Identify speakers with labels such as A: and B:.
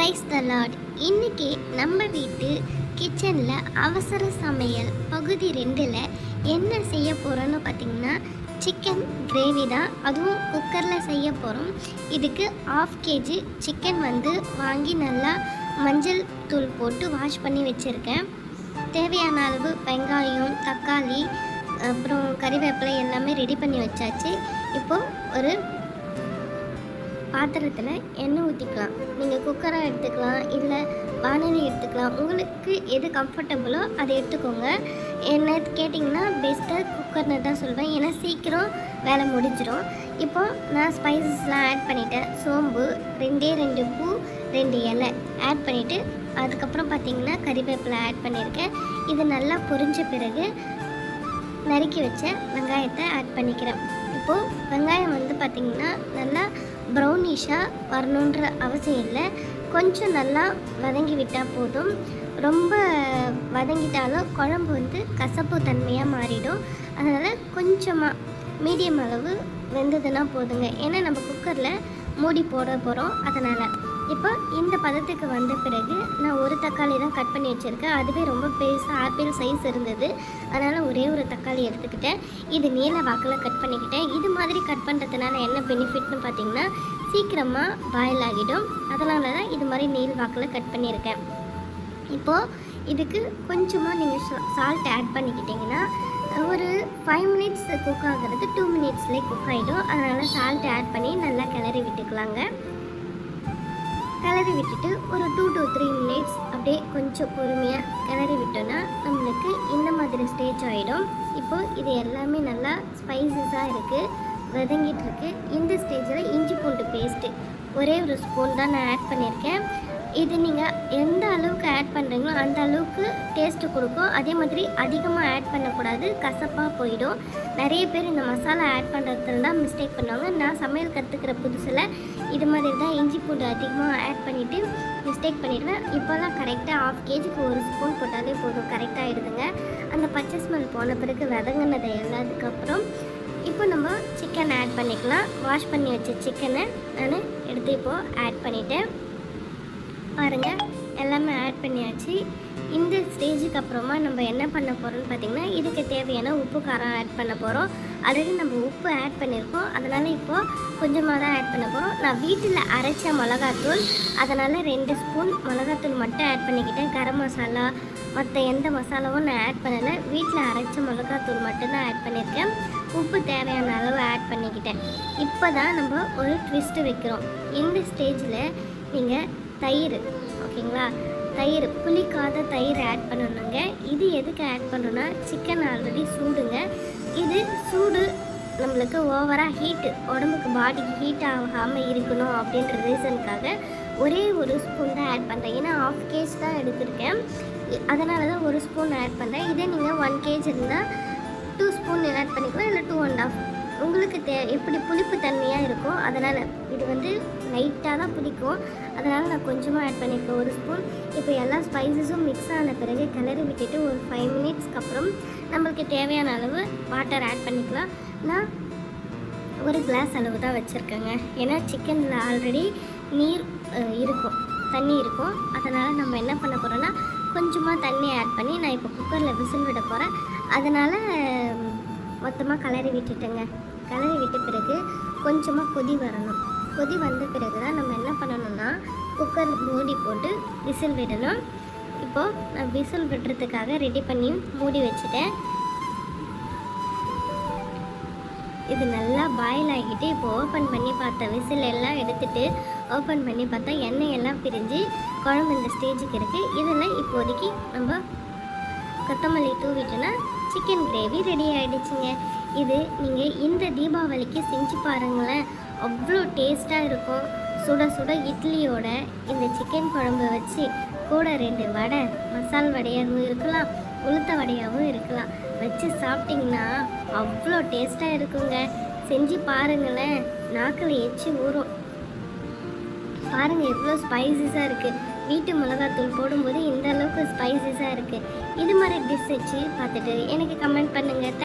A: praise the Lord இன்னைக்கு நம்ம வீட்டு கிச்சனில் அவசர சமையல் பகுதி ரெண்டில் என்ன செய்ய போகிறோன்னு பார்த்தீங்கன்னா சிக்கன் கிரேவி தான் அதுவும் குக்கரில் செய்ய போகிறோம் இதுக்கு ஆஃப் கேஜி சிக்கன் வந்து வாங்கி நல்லா மஞ்சள் தூள் போட்டு வாஷ் பண்ணி வச்சுருக்கேன் தேவையான அளவு வெங்காயம் தக்காளி அப்புறம் கறிவேப்பிலை எல்லாமே ரெடி பண்ணி வச்சாச்சு இப்போது ஒரு பாத்திரத்தில் எண்ணெய் ஊற்றிக்கலாம் நீங்கள் குக்கராக எடுத்துக்கலாம் இல்லை வானலி எடுத்துக்கலாம் உங்களுக்கு எது கம்ஃபர்டபுளோ அதை எடுத்துக்கோங்க என்ன கேட்டிங்கன்னா பெஸ்ட்டாக குக்கர்னு தான் சொல்வேன் ஏன்னா சீக்கிரம் வேலை முடிஞ்சிடும் இப்போ நான் ஸ்பைசஸ்லாம் ஆட் பண்ணிட்டேன் சோம்பு ரெண்டே ரெண்டு பூ ரெண்டு இலை ஆட் பண்ணிவிட்டு அதுக்கப்புறம் பார்த்தீங்கன்னா கறிவேப்பிலை ஆட் பண்ணியிருக்கேன் இது நல்லா பொரிஞ்ச பிறகு நறுக்கி வச்ச வெங்காயத்தை ஆட் பண்ணிக்கிறேன் இப்போது வெங்காயம் வந்து பார்த்திங்கன்னா நல்லா ப்ரௌனிஷாக வரணுன்ற அவசியம் இல்லை கொஞ்சம் நல்லா வதங்கி விட்டால் போதும் ரொம்ப வதங்கிட்டாலும் குழம்பு வந்து கசப்பு தன்மையாக மாறிடும் அதனால் கொஞ்சமாக மீடியம் அளவு வெந்ததுன்னா போதுங்க ஏன்னா நம்ம குக்கரில் மூடி போட போகிறோம் அதனால் இப்போ இந்த பதத்துக்கு வந்த பிறகு நான் ஒரு தக்காளி தான் கட் பண்ணி வச்சுருக்கேன் அதுவே ரொம்ப பெருசாக ஆப்பிள் சைஸ் இருந்தது அதனால் ஒரே ஒரு தக்காளி எடுத்துக்கிட்டேன் இது நீல வாக்கில் கட் பண்ணிக்கிட்டேன் இது மாதிரி கட் பண்ணுறதுனால என்ன பெனிஃபிட்னு பார்த்தீங்கன்னா சீக்கிரமாக பாயில் ஆகிடும் அதனால தான் இது மாதிரி நீல் வாக்கில் கட் பண்ணியிருக்கேன் இப்போது இதுக்கு கொஞ்சமாக நீங்கள் சால்ட் ஆட் பண்ணிக்கிட்டிங்கன்னா ஒரு ஃபைவ் மினிட்ஸ் குக் ஆகிறது டூ மினிட்ஸ்லேயே குக் ஆகிடும் அதனால் சால்ட் ஆட் பண்ணி நல்லா கிளறி விட்டுக்கலாங்க கிளறி விட்டுட்டு ஒரு டூ to த்ரீ மினிட்ஸ் அப்படியே கொஞ்சம் பொறுமையாக கிளறி விட்டோன்னா நம்மளுக்கு இந்த மாதிரி ஸ்டேஜ் ஆகிடும் இப்போ இது எல்லாமே நல்லா ஸ்பைசஸாக இருக்குது வதங்கிட்டு இருக்கு இந்த ஸ்டேஜில் இஞ்சி பூண்டு பேஸ்ட்டு ஒரே ஒரு ஸ்பூன் தான் நான் ஆட் பண்ணியிருக்கேன் இது நீங்கள் எந்த அளவுக்கு ஆட் பண்ணுறீங்களோ அந்த அளவுக்கு டேஸ்ட்டு கொடுக்கும் அதே மாதிரி அதிகமாக ஆட் பண்ணக்கூடாது கசப்பாக போயிடும் நிறைய பேர் இந்த மசாலா ஆட் பண்ணுறதுல தான் மிஸ்டேக் பண்ணுவாங்க நான் சமையல் கற்றுக்கிற புதுசில் இது மாதிரி தான் இஞ்சி பூண்டு அதிகமாக ஆட் பண்ணிவிட்டு மிஸ்டேக் பண்ணிடுவேன் இப்போல்லாம் கரெக்டாக ஆஃப் கேஜிக்கு ஒரு ஸ்பூன் போட்டாலே போதும் கரெக்டாக ஆகிடுதுங்க அந்த பச்சை ஸ்மெல் போன பிறகு வதங்கினதை எல்லாத்துக்கப்புறம் இப்போ நம்ம சிக்கன் ஆட் பண்ணிக்கலாம் வாஷ் பண்ணி வச்ச சிக்கனை நான் எடுத்து இப்போது ஆட் பண்ணிட்டேன் பாருங்கள் எல்லாமே ஆட் பண்ணியாச்சு இந்த ஸ்டேஜுக்கு அப்புறமா நம்ம என்ன பண்ண போகிறோம்னு பார்த்தீங்கன்னா இதுக்கு தேவையான உப்பு காரம் ஆட் பண்ண போகிறோம் ஆல்ரெடி நம்ம உப்பு ஆட் பண்ணியிருக்கோம் அதனால் இப்போது கொஞ்சமாக தான் ஆட் பண்ண போகிறோம் நான் வீட்டில் அரைச்ச மிளகாத்தூள் அதனால் ரெண்டு ஸ்பூன் மிளகாத்தூள் மட்டும் ஆட் பண்ணிக்கிட்டேன் கரம் மசாலா மற்ற எந்த மசாலாவும் நான் ஆட் பண்ணலை வீட்டில் அரைச்ச மிளகாத்தூள் மட்டும்தான் ஆட் பண்ணியிருக்கேன் உப்பு தேவையான அளவு ஆட் பண்ணிக்கிட்டேன் இப்போ தான் நம்ம ஒரு ட்விஸ்ட்டு வைக்கிறோம் இந்த ஸ்டேஜில் நீங்கள் தயிர் ஓகேங்களா தயிர் புளிக்காத தயிர் ஆட் பண்ணணுங்க இது எதுக்கு ஆட் பண்ணணும்னா சிக்கன் ஆல்ரெடி சூடுங்க இது சூடு நம்மளுக்கு ஓவராக ஹீட்டு உடம்புக்கு பாடிக்கு ஹீட் ஆகாமல் இருக்கணும் அப்படின்ற ரீசனுக்காக ஒரே ஒரு ஸ்பூன் தான் ஆட் பண்ணுறேன் ஏன்னா ஆஃப் கேஜ் தான் எடுத்திருக்கேன் அதனால தான் ஒரு ஸ்பூன் ஆட் பண்ணுறேன் இதே நீங்கள் ஒன் கேஜ் இருந்தால் டூ ஸ்பூன் ஆட் பண்ணிக்கலாம் இல்லை டூ அண்ட் ஆஃப் உங்களுக்கு தே எப்படி புளிப்பு தன்மையாக இருக்கும் அதனால் இது வந்து லைட்டாக தான் பிடிக்கும் அதனால் நான் கொஞ்சமாக ஆட் பண்ணியிருக்கேன் ஒரு ஸ்பூன் இப்போ எல்லா ஸ்பைசஸும் மிக்ஸ் ஆன பிறகு கிளறி விட்டுட்டு ஒரு ஃபைவ் மினிட்ஸ்க்கு அப்புறம் நம்மளுக்கு தேவையான அளவு வாட்டர் ஆட் பண்ணிக்கலாம் நான் ஒரு கிளாஸ் அளவு தான் வச்சுருக்கேங்க ஏன்னா சிக்கனில் ஆல்ரெடி நீர் அஹ், இருக்கும் தண்ணி இருக்கும் அதனால் நம்ம என்ன பண்ண போகிறோன்னா கொஞ்சமாக தண்ணி ஆட் பண்ணி நான் இப்போ குக்கரில் விசில் விட போகிறேன் அதனால் மொத்தமாக கலரி விட்டுட்டேங்க கலரி விட்ட பிறகு கொஞ்சமாக கொதி வரணும் கொதி வந்த பிறகு தான் நம்ம என்ன பண்ணணும்னா குக்கர் மூடி போட்டு விசில் விடணும் இப்போது நான் விசில் விடுறதுக்காக ரெடி பண்ணி மூடி வச்சுட்டேன் இது நல்லா பாயில் ஆகிட்டு இப்போ ஓப்பன் பண்ணி பார்த்தேன் விசில் எல்லாம் எடுத்துட்டு ஓப்பன் பண்ணி பார்த்தா எண்ணெய் எல்லாம் பிரிஞ்சு குழம்பு இந்த ஸ்டேஜுக்கு இருக்குது இதில் இப்போதைக்கு நம்ம கொத்தமல்லி தூவிட்டோன்னா சிக்கன் கிரேவி ரெடி ஆகிடுச்சுங்க இது நீங்கள் இந்த தீபாவளிக்கு செஞ்சு பாருங்களேன் அவ்வளோ டேஸ்ட்டாக இருக்கும் சுட சுட இட்லியோட இந்த சிக்கன் குழம்பு வச்சு கூட ரெண்டு வடை மசால் வடையாகவும் இருக்கலாம் உளுத்த வடையாகவும் இருக்கலாம் வச்சு சாப்பிட்டிங்கன்னா அவ்வளோ டேஸ்ட்டாக இருக்குங்க செஞ்சு பாருங்களேன் நாக்கில் எச்சி ஊறும் பாருங்கள் எவ்வளோ ஸ்பைசஸாக இருக்குது வீட்டு மிளகாத்தூள் போடும்போது இந்த அளவுக்கு ஸ்பைசஸாக இருக்குது இது மாதிரி டிஷ் வச்சு பார்த்துட்டு எனக்கு கமெண்ட் பண்ணுங்கள்